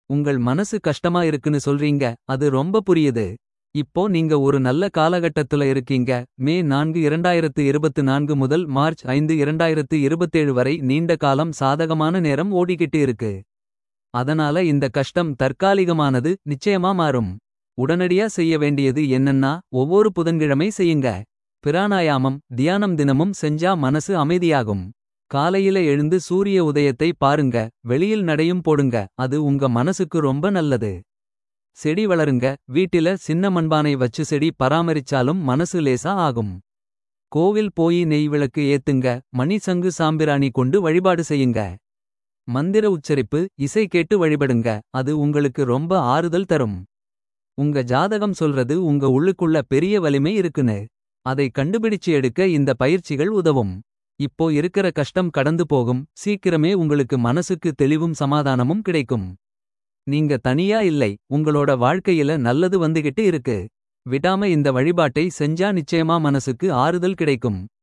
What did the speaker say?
உங்கள் மனசு கஷ்டமா இருக்குன்னு சொல்றீங்க அது ரொம்ப புரியுது இப்போ நீங்க ஒரு நல்ல காலகட்டத்துல இருக்கீங்க மே நான்கு இரண்டாயிரத்து இருபத்து நான்கு முதல் மார்ச் ஐந்து இரண்டாயிரத்து இருபத்தேழு வரை நீண்ட காலம் சாதகமான நேரம் ஓடிக்கிட்டு இருக்கு அதனால இந்த கஷ்டம் தற்காலிகமானது நிச்சயமா மாறும் உடனடியா செய்ய வேண்டியது என்னன்னா ஒவ்வொரு புதன்கிழமை செய்யுங்க பிராணாயாமம் தியானம் தினமும் செஞ்சா மனசு அமைதியாகும் காலையில எழுந்து சூரிய உதயத்தை பாருங்க வெளியில் நடையும் போடுங்க அது உங்க மனசுக்கு ரொம்ப நல்லது செடி வளருங்க வீட்டில சின்ன மண்பானை வச்சு செடி பராமரிச்சாலும் மனசு லேசா ஆகும் கோவில் போய் நெய் விளக்கு ஏத்துங்க மணி சங்கு சாம்பிராணி கொண்டு வழிபாடு செய்யுங்க மந்திர உச்சரிப்பு இசை கேட்டு வழிபடுங்க அது உங்களுக்கு ரொம்ப ஆறுதல் தரும் உங்க ஜாதகம் சொல்றது உங்க உள்ளுக்குள்ள பெரிய வலிமை இருக்குன்னு அதை கண்டுபிடிச்சு எடுக்க இந்த பயிற்சிகள் உதவும் இப்போ இருக்கிற கஷ்டம் கடந்து போகும் சீக்கிரமே உங்களுக்கு மனசுக்கு தெளிவும் சமாதானமும் கிடைக்கும் நீங்க தனியா இல்லை உங்களோட வாழ்க்கையில நல்லது வந்துகிட்டு இருக்கு விடாம இந்த வழிபாட்டை செஞ்சா நிச்சயமா மனசுக்கு ஆறுதல் கிடைக்கும்